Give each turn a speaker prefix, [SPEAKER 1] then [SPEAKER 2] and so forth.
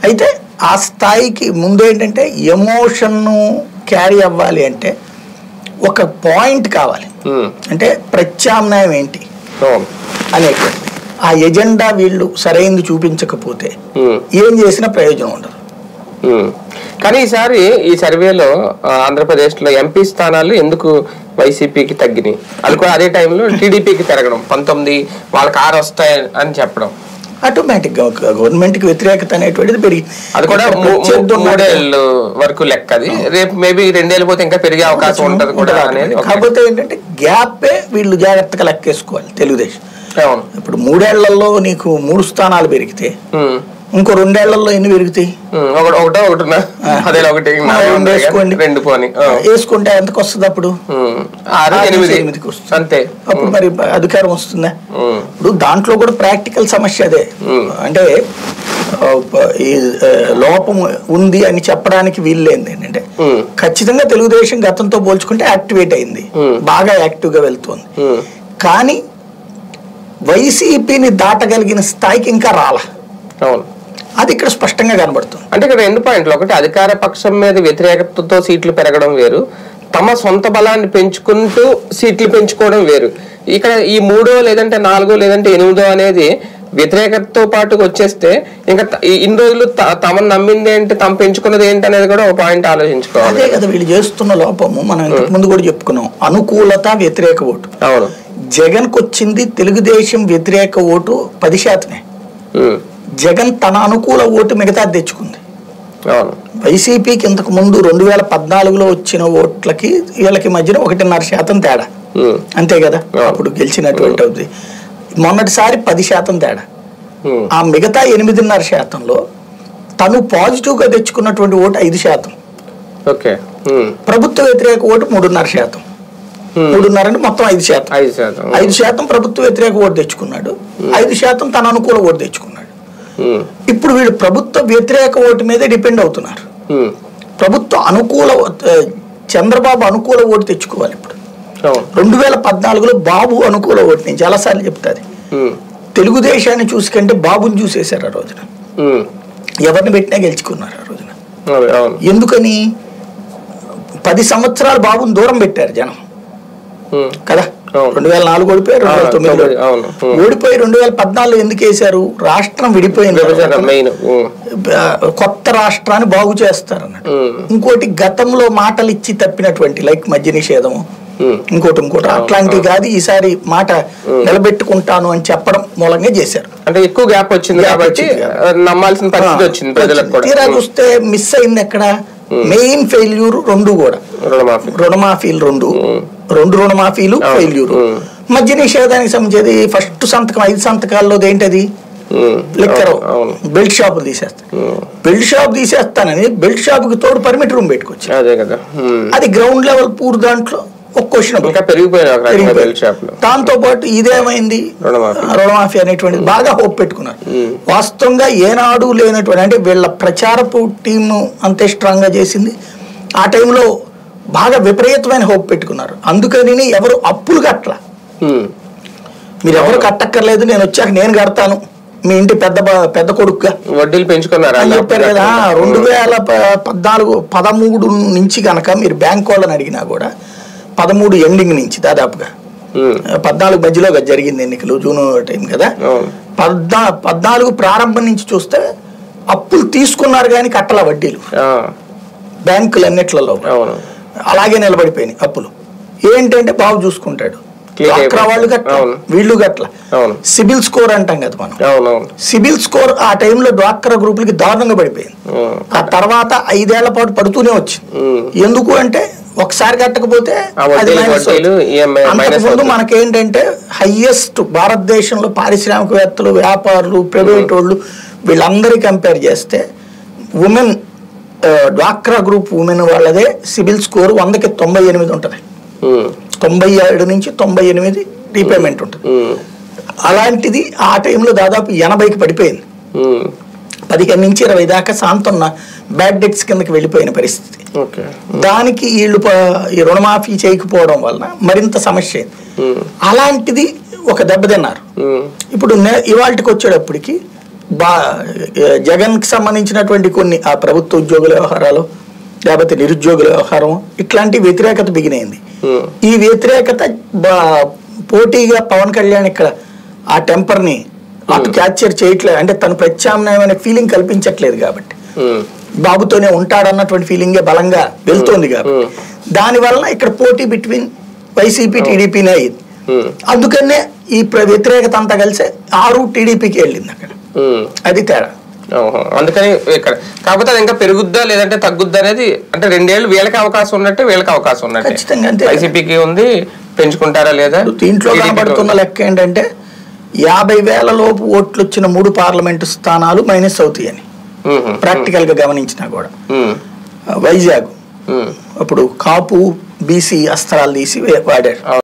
[SPEAKER 1] అయితే ఆ స్థాయికి ముందు ఏంటంటే ఎమోషన్ను క్యారీ అవ్వాలి అంటే ఒక పాయింట్ కావాలి
[SPEAKER 2] ఉమ్,
[SPEAKER 1] అంటే ప్రత్యామ్నాయం ఏంటి
[SPEAKER 2] అవును
[SPEAKER 1] అనేటువంటిది ఆ ఎజెండా వీళ్ళు సరైంది చూపించకపోతే
[SPEAKER 2] ఉమ్,
[SPEAKER 1] ఏం చేసినా ప్రయోజనం ఉండదు
[SPEAKER 2] ఉమ్. కానీ ఈసారి ఈ సర్వేలో ఆ, ఆంధ్రప్రదేశ్లో ఎంపీ స్థానాలు ఎందుకు వైసీపీకి తగ్గినాయి అది కూడా అదే టైంలో టీడీపీకి పెరగడం పంతొమ్మిది వాళ్ళకి ఆరు వస్తాయి అని చెప్పడం
[SPEAKER 1] ఆటోమేటిక్గా గవర్నమెంట్కి వ్యతిరేకత అనేటువంటిది పెరిగి
[SPEAKER 2] అది కూడా
[SPEAKER 1] ఇక్కడ
[SPEAKER 2] మూ- మూ-
[SPEAKER 1] ప్రత్యర్థి ఉన్నాడు.
[SPEAKER 2] మూడేళ్ళు వరకు లెక్క అది రేపు మేబీ రెండేళ్ళు పోతే ఇంకా పెరిగే అవకాశం ఉంటది కూడా అనేది ఒక-
[SPEAKER 1] కాకపోతే ఏంటంటే గ్యాపే వీళ్ళు జాగ్రత్తగా లెక్కేసుకోవాలి తెలుగుదేశం
[SPEAKER 2] అవును
[SPEAKER 1] ఇప్పుడు మూడేళ్లలో నీకు మూడు స్థానాలు పెరిగితే
[SPEAKER 2] ఉమ్,
[SPEAKER 1] ఇంకో రెండేళ్లలో ఎన్ని పెరుగుతాయి
[SPEAKER 2] ఉమ్, ఒకటి ఒకటో ఒకటిన్నా అదే ఒకటి
[SPEAKER 1] ఆ,
[SPEAKER 2] నాలుగు
[SPEAKER 1] రెండు
[SPEAKER 2] ఉంటాయి
[SPEAKER 1] వేసుకోండి
[SPEAKER 2] కానీ రెండు పోని ఆ.
[SPEAKER 1] వేసుకుంటే ఎంతకు వస్తుంది అప్పుడు
[SPEAKER 2] ఉమ్, ఆరు
[SPEAKER 1] ఆరు
[SPEAKER 2] ఎనిమిది
[SPEAKER 1] నుంచి ఎనిమిదికి వస్తుంది.
[SPEAKER 2] అంతే
[SPEAKER 1] అప్పుడు మరి అధికారం వస్తుందా
[SPEAKER 2] ఉమ్,
[SPEAKER 1] ఇప్పుడు దాంట్లో కూడా ప్రాక్టికల్ సమస్య అదే
[SPEAKER 2] Hmm.
[SPEAKER 1] అంటే ఆ, ప- ఈ ఆ, లోపం ఉంది అని చెప్పడానికి వీల్లేంది ఏంటంటే
[SPEAKER 2] ఉమ్,
[SPEAKER 1] ఖచ్చితంగా తెలుగుదేశం గతంతో పోల్చుకుంటే యాక్టివేట్ అయింది
[SPEAKER 2] Hmm.
[SPEAKER 1] బాగా యాక్టివ్గా వెళ్తోంది
[SPEAKER 2] ఉమ్,
[SPEAKER 1] కానీ వైసీపీని దాటగలిగిన స్థాయికి ఇంకా రాల
[SPEAKER 2] అవును
[SPEAKER 1] అది ఇక్కడ స్పష్టంగా కనబడుతుంది
[SPEAKER 2] అంటే ఇక్కడ రెండు పాయింట్లు ఒకటి అధికార పక్షం మీద వ్యతిరేకతతో సీట్లు పెరగడం వేరు తమ సొంత బలాన్ని పెంచుకుంటూ సీట్లు పెంచుకోవడం వేరు ఇక్కడ ఈ మూడో లేదంటే నాలుగో లేదంటే ఎనిమిదో అనేది వ్యతిరేకతతో పాటు వచ్చేస్తే ఇంకా త- ఈ ఇన్ని రోజులు త- తమను నమ్మింది ఏంటి తమ పెంచుకున్నది ఏంటి అనేది కూడా ఒక పాయింట్ ఆలోచించుకోవాలి
[SPEAKER 1] అదే కదా వీళ్ళు చేస్తున్న లోపము మనం ఇంతకు ముందు కూడా చెప్పుకున్నాం అనుకూలత వ్యతిరేక ఓటు
[SPEAKER 2] అవును
[SPEAKER 1] జగన్కి వచ్చింది తెలుగుదేశం వ్యతిరేక ఓటు పది శాతమే
[SPEAKER 2] ఉమ్,
[SPEAKER 1] జగన్ తన అనుకూల ఓటు మిగతా తెచ్చుకుంది
[SPEAKER 2] అవును
[SPEAKER 1] వైసీపీకి ఇంతకు ముందు రెండు వేల పద్నాలుగులో వచ్చిన ఓట్లకి వీళ్ళకి మధ్యన ఒకటిన్నర శాతం తేడా
[SPEAKER 2] ఉమ్,
[SPEAKER 1] అంతే కదా
[SPEAKER 2] ఆ.
[SPEAKER 1] అప్పుడు గెలిచినటువంటి అవుతుంది మొన్నటిసారి పది శాతం తేడా
[SPEAKER 2] ఉమ్,
[SPEAKER 1] ఆ మిగతా ఎనిమిదిన్నర శాతంలో తను పాజిటివ్గా తెచ్చుకున్నటువంటి ఓటు ఐదు శాతం
[SPEAKER 2] ఓకే ఉమ్,
[SPEAKER 1] ప్రభుత్వ వ్యతిరేక ఓటు మూడున్నర శాతం
[SPEAKER 2] ఉమ్,
[SPEAKER 1] మూడున్నర అంటే మొత్తం ఐదు శాతం
[SPEAKER 2] ఐదు శాతం
[SPEAKER 1] ఐదు శాతం ప్రభుత్వ వ్యతిరేక ఓటు తెచ్చుకున్నాడు ఐదు శాతం తన అనుకూల ఓటు తెచ్చుకున్నాడు
[SPEAKER 2] ఉమ్,
[SPEAKER 1] ఇప్పుడు వీళ్ళు ప్రభుత్వ వ్యతిరేక ఓటు మీదే డిపెండ్ అవుతున్నారు
[SPEAKER 2] ఉమ్,
[SPEAKER 1] ప్రభుత్వ అనుకూల ఓ- చంద్రబాబు అనుకూల ఓటు తెచ్చుకోవాలి ఇప్పుడు
[SPEAKER 2] అవును
[SPEAKER 1] రెండు వేల పద్నాలుగులో బాబు అనుకూల ఓటు నేను చాలాసార్లు చెప్తాది
[SPEAKER 2] ఉమ్,
[SPEAKER 1] తెలుగుదేశాన్ని చూసుకంటే బాబుని చూసేశారు ఆ రోజున
[SPEAKER 2] ఉమ్,
[SPEAKER 1] ఎవరిని పెట్టినా గెలుచుకున్నారు ఆ రోజున
[SPEAKER 2] అదే, అవును
[SPEAKER 1] ఎందుకని పది సంవత్సరాలు బాబుని దూరం పెట్టారు జనం
[SPEAKER 2] ఉమ్,
[SPEAKER 1] కదా
[SPEAKER 2] అవును.
[SPEAKER 1] రెండు వేల నాలుగు ఓడిపోయి రెండు వేల
[SPEAKER 2] అవును,
[SPEAKER 1] తొమ్మిదిలో
[SPEAKER 2] తొమ్మిది, అవును. ఉమ్.
[SPEAKER 1] ఓడిపోయి రెండు వేల పద్నాలుగులో ఎందుకు వేశారు రాష్ట్రం విడిపోయింది
[SPEAKER 2] విభజన మెయిన్ ఉమ్,
[SPEAKER 1] ఆ, కొత్త రాష్ట్రాన్ని బాగు చేస్తారు అన్నట్టు
[SPEAKER 2] ఉమ్,
[SPEAKER 1] ఇంకోటి గతంలో మాటలు ఇచ్చి తప్పినటువంటి లైక్ మద్య నిషేధము
[SPEAKER 2] ఉమ్,
[SPEAKER 1] ఇంకోటి ఇంకోటి అట్లాంటివి కాదు ఈసారి మాట నిలబెట్టుకుంటాను అని చెప్పడం మూలంగా చేశారు
[SPEAKER 2] అంటే ఎక్కువ గ్యాప్ వచ్చింది
[SPEAKER 1] Gap
[SPEAKER 2] కాబట్టి
[SPEAKER 1] వచ్చింది.
[SPEAKER 2] ఆ, నమ్మాల్సిన పరిస్థితి వచ్చింది ప్రజలకు కూడా
[SPEAKER 1] తీరా చూస్తే మిస్ అయింది ఎక్కడ మెయిన్ ఫెయిల్యూర్ రెండు కూడా
[SPEAKER 2] రుణమాఫీ
[SPEAKER 1] రుణమాఫీలు రెండు రెండు రుణమాఫీలు
[SPEAKER 2] అవును.
[SPEAKER 1] Failure
[SPEAKER 2] um.
[SPEAKER 1] మద్య నిషేధానికి సంబంధించి ఫస్ట్ సంతకం ఐదు సంతకాల్లో ఏంటది
[SPEAKER 2] ఉమ్,
[SPEAKER 1] లిక్కర్
[SPEAKER 2] అవును, అవును
[SPEAKER 1] బెల్ట్ షాపులు తీసేస్తాను
[SPEAKER 2] ఉమ్,
[SPEAKER 1] బెల్ట్ షాప్ తీసేస్తానని బెల్ట్ షాప్కి తోడు పర్మిట్ రూమ్ పెట్టుకొచ్చి
[SPEAKER 2] అదే కదా ఉమ్.
[SPEAKER 1] అది గ్రౌండ్ లెవెల్ పూర్ దాంట్లో ఒక క్వశ్చన్
[SPEAKER 2] ఇంకా పెరిగిపోయిన ఒక రకంగా బెల్ట్ షాప్ లో
[SPEAKER 1] దాంతో పాటు ఇదేమైంది
[SPEAKER 2] రుణమాఫీ.
[SPEAKER 1] ఆ, రుణమాఫీ అనేటువంటిది బాగా హోప్ పెట్టుకున్నారు వాస్తవంగా ఏనాడు లేనటువంటి అంటే వీళ్ళ ప్రచారపు టీము అంతే స్ట్రాంగ్ గా చేసింది ఆ టైంలో బాగా విపరీతమైన హోప్ పెట్టుకున్నారు అందుకని ఎవరు అప్పులు కట్టల
[SPEAKER 2] ఉమ్,
[SPEAKER 1] మీరు ఎవరు కట్టక్కర్లేదు నేను వచ్చాక నేను కడతాను మీ ఇంటి పెద్ద బా- పెద్ద కొడుకుగా
[SPEAKER 2] వడ్డీలు పెంచుకున్నారా
[SPEAKER 1] అని చెప్పారు కదా రెండు వేల ప- పద్నాలుగు పదమూడు నుంచి కనుక మీరు బ్యాంక్ వాళ్ళని అడిగినా కూడా పదమూడు ఎండింగ్ నుంచి దాదాపుగా
[SPEAKER 2] ఉమ్,
[SPEAKER 1] పద్నాలుగు మధ్యలో కదా జరిగింది ఎన్నికలు జూన్ టైం కదా
[SPEAKER 2] అవును
[SPEAKER 1] పద్నా పద్నాలుగు ప్రారంభం నుంచి చూస్తే అప్పులు తీసుకున్నారు కానీ కట్టల వడ్డీలు
[SPEAKER 2] ఆ,
[SPEAKER 1] బ్యాంకులు అన్నిట్లలో
[SPEAKER 2] అవును
[SPEAKER 1] అలాగే నిలబడిపోయినాయి అప్పులు ఏంటంటే బాబు చూసుకుంటాడు
[SPEAKER 2] Clear
[SPEAKER 1] డ్వాక్రా వాళ్ళు
[SPEAKER 2] అయిపోయింది.
[SPEAKER 1] గట్ల
[SPEAKER 2] అవును.
[SPEAKER 1] వీళ్ళు గట్ల
[SPEAKER 2] అవును
[SPEAKER 1] సిబిల్ స్కోర్ అంటాం కదా మనం
[SPEAKER 2] అవును అవును
[SPEAKER 1] సిబిల్ స్కోర్ ఆ టైంలో డ్వాక్రా గ్రూపులకి దారుణంగా పడిపోయింది
[SPEAKER 2] ఉమ్,
[SPEAKER 1] ఆ తర్వాత ఐదేళ్ల పాటు పడుతూనే వచ్చింది
[SPEAKER 2] ఉమ్.
[SPEAKER 1] ఎందుకు అంటే ఒకసారి కట్టకపోతే
[SPEAKER 2] ఆ వడ్డీలు,
[SPEAKER 1] అది minus
[SPEAKER 2] వడ్డీలు,
[SPEAKER 1] అవుతుంది.
[SPEAKER 2] EMI minus
[SPEAKER 1] అంతకుముందు
[SPEAKER 2] అవుతుంది.
[SPEAKER 1] మనకేంటంటే హయ్యెస్ట్ భారతదేశంలో పారిశ్రామికవేత్తలు వ్యాపారులు ప్రైవేట్ వాళ్ళు వీళ్ళందరి కంపేర్ చేస్తే ఉమెన్ డ్వాక్రా గ్రూప్ ఉమెన్ వాళ్ళదే సిబిల్ స్కోర్ వందకి తొంభై ఎనిమిది ఉంటుంది
[SPEAKER 2] ఉమ్,
[SPEAKER 1] తొంభై ఏడు నుంచి తొంభై ఎనిమిది రీపేమెంట్ ఉంటుంది
[SPEAKER 2] ఉమ్,
[SPEAKER 1] అలాంటిది ఆ టైంలో దాదాపు ఎనభైకి పడిపోయింది
[SPEAKER 2] ఉమ్,
[SPEAKER 1] పదిహేను నుంచి ఇరవై దాకా సాంతన్న బ్యాడ్ డెట్స్ కిందకి వెళ్ళిపోయిన పరిస్థితి
[SPEAKER 2] ఓకే
[SPEAKER 1] దానికి వీళ్ళు ప- ఈ రుణమాఫీ చేయకపోవడం వలన మరింత సమస్య అయింది
[SPEAKER 2] ఉమ్,
[SPEAKER 1] అలాంటిది ఒక దెబ్బతిన్నారు
[SPEAKER 2] ఉమ్,
[SPEAKER 1] ఇప్పుడు ఇవాళకి వచ్చేటప్పటికి బా జగన్కి సంబంధించినటువంటి కొన్ని ఆ ప్రభుత్వ ఉద్యోగుల వ్యవహారాలు లేకపోతే నిరుద్యోగుల వ్యవహారం ఇట్లాంటి వ్యతిరేకత బిగినైంది
[SPEAKER 2] ఉమ్,
[SPEAKER 1] ఈ వ్యతిరేకత బా- పోటీగా పవన్ కళ్యాణ్ ఇక్కడ ఆ టెంపర్ని అటు క్యాప్చర్ చేయట్లేదు అంటే తను ప్రత్యామ్నాయమైన ఫీలింగ్ కల్పించట్లేదు కాబట్టి
[SPEAKER 2] ఉమ్,
[SPEAKER 1] బాబుతోనే ఉంటాడన్నటువంటి ఫీలింగే బలంగా వెళ్తోంది కాబట్టి దాని వలన ఇక్కడ పోటీ బిట్వీన్ వైసీపీ టీడీపీనే అయింది
[SPEAKER 2] ఉమ్,
[SPEAKER 1] అందుకనే ఈ ప్ర- వ్యతిరేకత అంతా కలిసి ఆరు టీడీపీకి వెళ్ళింది అక్కడ
[SPEAKER 2] ఉమ్.
[SPEAKER 1] అది తేడా
[SPEAKER 2] ఓహో. అందుకని ఇక్కడ కాకపోతే అది ఇంకా పెరుగుద్దా లేదంటే తగ్గుద్దా అనేది అంటే రెండేళ్ళు వీళ్ళకి అవకాశం ఉన్నట్టే వీళ్ళకి అవకాశం ఉన్నట్టే
[SPEAKER 1] ఖచ్చితంగా అంతే.
[SPEAKER 2] వైసీపీకి ఉంది పెంచుకుంటారా లేదా
[SPEAKER 1] దీంట్లో
[SPEAKER 2] TDP కి
[SPEAKER 1] కనబడుతున్న
[SPEAKER 2] ఉంది.
[SPEAKER 1] లెక్క ఏంటంటే యాభై వేల లోపు ఓట్లు వచ్చిన మూడు పార్లమెంటు స్థానాలు మైనస్ అవుతాయని
[SPEAKER 2] ఉమ్,
[SPEAKER 1] ప్రాక్టికల్ గా గమనించినా కూడా
[SPEAKER 2] ఉమ్,
[SPEAKER 1] వైజాగ్
[SPEAKER 2] ఉమ్.
[SPEAKER 1] అప్పుడు కాపు బీసీ అస్త్రాలు తీసి వాడారు